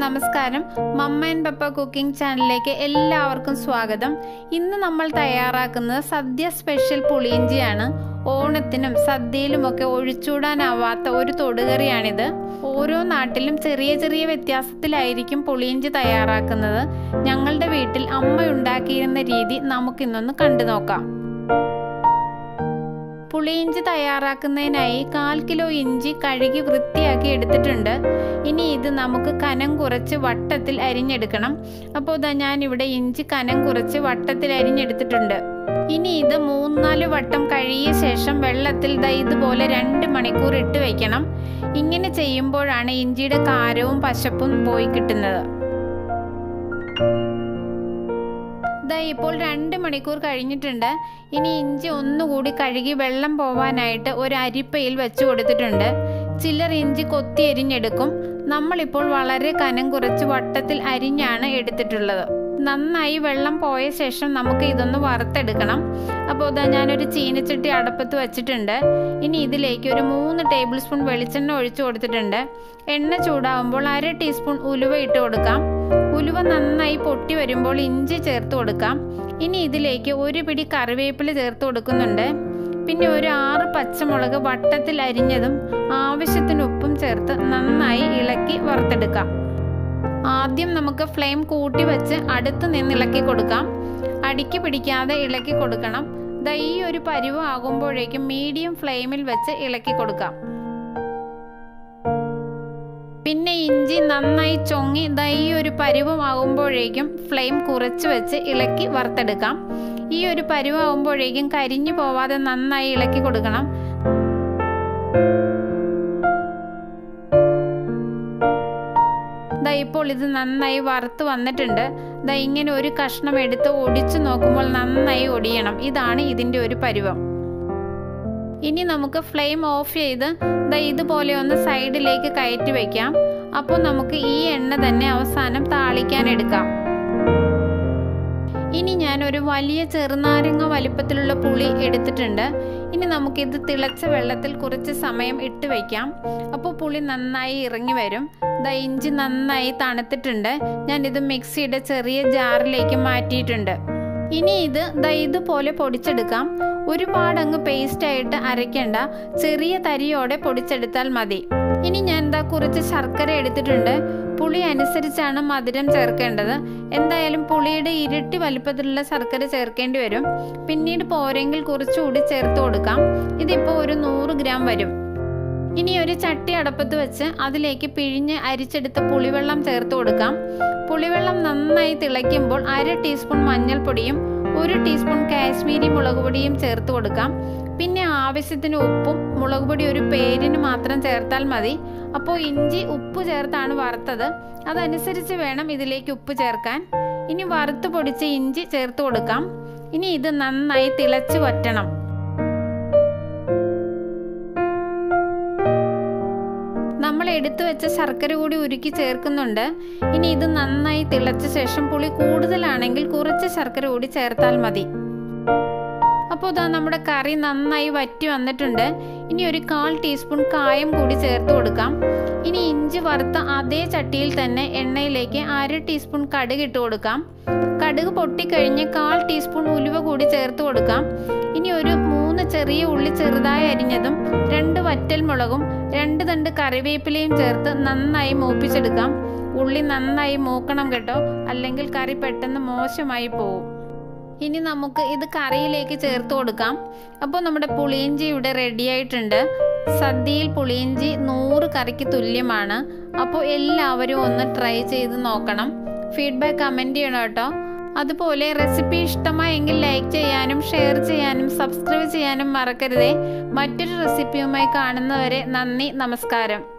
നമസ്കാരം മമ്മ and papa cooking ചാനലിലേക്ക് എല്ലാവർക്കും സ്വാഗതം ഇന്ന് നമ്മൾ തയ്യാറാക്കുന്നത് സദ്യ സ്പെഷ്യൽ പുളിയിഞ്ചിയാണ് ഓണത്തിനും സദ്യയിലുമൊക്കെ ഒഴിച്ചൂടാനാവാത്ത ഒരു തൊടുകറിയാണിത് ഓരോ നാട്ടിലും ചെറിയ ചെറിയ വ്യത്യാസത്തിലായിരിക്കും പുളിയിഞ്ചി തയ്യാറാക്കുന്നത് ഞങ്ങളുടെ വീട്ടിൽ അമ്മ ഉണ്ടാക്കിയിരുന്ന രീതി നമുക്കിന്നൊന്ന് കണ്ടു നോക്കാം പുളിയിഞ്ചി തയ്യാറാക്കുന്നതിനായി കാൽ കിലോ ഇഞ്ചി കഴുകി വൃത്തിയാക്കി എടുത്തിട്ടുണ്ട് ഇനി ഇത് നമുക്ക് കനം കുറച്ച് വട്ടത്തിൽ അരിഞ്ഞെടുക്കണം അപ്പോൾ ഇതാ ഞാനിവിടെ ഇഞ്ചി കനം കുറച്ച് വട്ടത്തിൽ അരിഞ്ഞെടുത്തിട്ടുണ്ട് ഇനി ഇത് മൂന്നാല് വട്ടം കഴുകിയ ശേഷം വെള്ളത്തിൽ ദാ ഇതുപോലെ രണ്ട് മണിക്കൂർ ഇട്ട് വയ്ക്കണം ഇങ്ങനെ ചെയ്യുമ്പോഴാണ് ഇഞ്ചിയുടെ കാരവും പശപ്പും പോയി കിട്ടുന്നത് ദാ ഇപ്പോൾ രണ്ട് മണിക്കൂർ കഴിഞ്ഞിട്ടുണ്ട് ഇനി ഇഞ്ചി ഒന്നുകൂടി കഴുകി വെള്ളം പോവാനായിട്ട് ഒരു അരിപ്പയിൽ വെച്ച് കൊടുത്തിട്ടുണ്ട് ചിലർ ഇഞ്ചി കൊത്തി എരിഞ്ഞെടുക്കും നമ്മളിപ്പോൾ വളരെ കനം കുറച്ച് വട്ടത്തിൽ അരിഞ്ഞാണ് എടുത്തിട്ടുള്ളത് നന്നായി വെള്ളം പോയ ശേഷം നമുക്ക് ഇതൊന്ന് വറുത്തെടുക്കണം അപ്പോൾ ഇതാ ഞാനൊരു ചീനച്ചട്ടി അടപ്പത്ത് വെച്ചിട്ടുണ്ട് ഇനി ഇതിലേക്ക് ഒരു മൂന്ന് ടേബിൾ സ്പൂൺ വെളിച്ചെണ്ണ ഒഴിച്ചു കൊടുത്തിട്ടുണ്ട് എണ്ണ ചൂടാവുമ്പോൾ അര ടീസ്പൂൺ ഉലുവ ഇട്ട് കൊടുക്കാം ഉലുവ നന്നായി പൊട്ടി വരുമ്പോൾ ഇഞ്ചി ചേർത്ത് കൊടുക്കാം ഇനി ഇതിലേക്ക് ഒരു പിടി കറിവേപ്പില ചേർത്ത് കൊടുക്കുന്നുണ്ട് പിന്നെ ഒരു ആറ് പച്ചമുളക് വട്ടത്തിൽ അരിഞ്ഞതും ആവശ്യത്തിന് ഉപ്പും ചേർത്ത് നന്നായി ഇളക്കി വറുത്തെടുക്കാം ആദ്യം നമുക്ക് ഫ്ലെയിം കൂട്ടി വെച്ച് അടുത്ത് നിന്ന് ഇളക്കി കൊടുക്കാം അടിക്ക് പിടിക്കാതെ ഇളക്കി കൊടുക്കണം ദാ ഈ ഒരു പരുവം ആകുമ്പോഴേക്കും മീഡിയം ഫ്ലെയിമിൽ വെച്ച് ഇളക്കി കൊടുക്കാം പിന്നെ ഇഞ്ചി നന്നായി ചൊങ്ങി ദാ ഈ ഒരു പരുവമാകുമ്പോഴേക്കും ഫ്ലെയിം കുറച്ച് വെച്ച് ഇളക്കി വറുത്തെടുക്കാം ഈ ഒരു പരുവമാകുമ്പോഴേക്കും കരിഞ്ഞു പോവാതെ നന്നായി ഇളക്കി കൊടുക്കണം ദാ ഇപ്പോൾ ഇത് നന്നായി വറുത്ത് വന്നിട്ടുണ്ട് ദാ ഇങ്ങനെ ഒരു കഷ്ണം എടുത്ത് ഒടിച്ചു നോക്കുമ്പോൾ നന്നായി ഒടിയണം ഇതാണ് ഇതിൻ്റെ ഒരു പരുവം ഇനി നമുക്ക് ഫ്ലെയിം ഓഫ് ചെയ്ത് ദാ ഇതുപോലെ ഒന്ന് സൈഡിലേക്ക് കയറ്റി വയ്ക്കാം അപ്പോൾ നമുക്ക് ഈ എണ്ണ തന്നെ അവസാനം താളിക്കാൻ എടുക്കാം ഇനി ഞാൻ ഒരു വലിയ ചെറുനാരങ്ങ വലിപ്പത്തിലുള്ള പുളി എടുത്തിട്ടുണ്ട് ഇനി നമുക്കിത് തിളച്ച വെള്ളത്തിൽ കുറച്ച് സമയം ഇട്ട് വയ്ക്കാം അപ്പോൾ പുളി നന്നായി ഇറങ്ങി വരും ദാ ഇഞ്ചി നന്നായി തണുത്തിട്ടുണ്ട് ഞാൻ ഇത് മിക്സിയുടെ ചെറിയ ജാറിലേക്ക് മാറ്റിയിട്ടുണ്ട് ഇനി ഇത് ദാ ഇതുപോലെ പൊടിച്ചെടുക്കാം ഒരുപാട് അങ്ങ് പേസ്റ്റ് ആയിട്ട് അരയ്ക്കേണ്ട ചെറിയ തരിയോടെ പൊടിച്ചെടുത്താൽ മതി ഇനി ഞാൻ ദാ കുറച്ച് ശർക്കര എടുത്തിട്ടുണ്ട് പുളി അനുസരിച്ചാണ് മധുരം ചേർക്കേണ്ടത് എന്തായാലും പുളിയുടെ ഇരട്ടി വലിപ്പത്തിലുള്ള ശർക്കര ചേർക്കേണ്ടി വരും പിന്നീട് പോരെങ്കിൽ കുറച്ചുകൂടി ചേർത്ത് കൊടുക്കാം ഇതിപ്പോൾ ഒരു നൂറ് ഗ്രാം വരും ഇനി ഒരു ചട്ടി അടപ്പത്ത് വെച്ച് അതിലേക്ക് പിഴിഞ്ഞ് അരിച്ചെടുത്ത പുളിവെള്ളം ചേർത്ത് കൊടുക്കാം പുളിവെള്ളം നന്നായി തിളയ്ക്കുമ്പോൾ അര ടീസ്പൂൺ മഞ്ഞൾപ്പൊടിയും ഒരു ടീസ്പൂൺ കാശ്മീരി മുളക് പൊടിയും ചേർത്ത് കൊടുക്കാം പിന്നെ ആവശ്യത്തിന് ഉപ്പും മുളക് പൊടി ഒരു പേരിന് മാത്രം ചേർത്താൽ മതി അപ്പോൾ ഇഞ്ചി ഉപ്പ് ചേർത്താണ് വറുത്തത് അതനുസരിച്ച് വേണം ഇതിലേക്ക് ഉപ്പ് ചേർക്കാൻ ഇനി വറുത്ത് പൊടിച്ച ഇഞ്ചി ചേർത്ത് കൊടുക്കാം ഇനി ഇത് നന്നായി തിളച്ച് വറ്റണം നമ്മൾ എടുത്തു വെച്ച ശർക്കര കൂടി ഉരുക്കി ചേർക്കുന്നുണ്ട് ഇനി ഇത് നന്നായി തിളച്ച ശേഷം പുളി കൂടുതലാണെങ്കിൽ കുറച്ച് ശർക്കര കൂടി ചേർത്താൽ മതി അപ്പോൾ ഇതാ നമ്മുടെ കറി നന്നായി വറ്റി വന്നിട്ടുണ്ട് ഇനി ഒരു കാൽ ടീസ്പൂൺ കായം കൂടി ചേർത്ത് കൊടുക്കാം ഇനി ഇഞ്ചി വറുത്ത അതേ ചട്ടിയിൽ തന്നെ എണ്ണയിലേക്ക് അര ടീസ്പൂൺ കടുക് ഇട്ട് കൊടുക്കാം കടുക് പൊട്ടിക്കഴിഞ്ഞ് കാൽ ടീസ്പൂൺ ഉലുവ കൂടി ചേർത്ത് കൊടുക്കാം ഇനി ഒരു മൂന്ന് ചെറിയ ഉള്ളി ചെറുതായി അരിഞ്ഞതും രണ്ട് വറ്റൽ മുളകും രണ്ട് തണ്ട് കറിവേപ്പിലയും ചേർത്ത് നന്നായി മൂപ്പിച്ചെടുക്കാം ഉള്ളി നന്നായി മൂക്കണം കേട്ടോ അല്ലെങ്കിൽ കറി പെട്ടെന്ന് മോശമായി പോവും ഇനി നമുക്ക് ഇത് കറിയിലേക്ക് ചേർത്ത് കൊടുക്കാം അപ്പോൾ നമ്മുടെ പുളിയിഞ്ചി ഇവിടെ റെഡി ആയിട്ടുണ്ട് സദ്യയിൽ പുളിയിഞ്ചി നൂറ് കറിക്ക് തുല്യമാണ് അപ്പോൾ എല്ലാവരും ഒന്ന് ട്രൈ ചെയ്ത് നോക്കണം ഫീഡ്ബാക്ക് കമൻറ്റ് ചെയ്യണം കേട്ടോ അതുപോലെ റെസിപ്പി ഇഷ്ടമായെങ്കിൽ ലൈക്ക് ചെയ്യാനും ഷെയർ ചെയ്യാനും സബ്സ്ക്രൈബ് ചെയ്യാനും മറക്കരുതേ മറ്റൊരു റെസിപ്പിയുമായി കാണുന്നവരെ നന്ദി നമസ്കാരം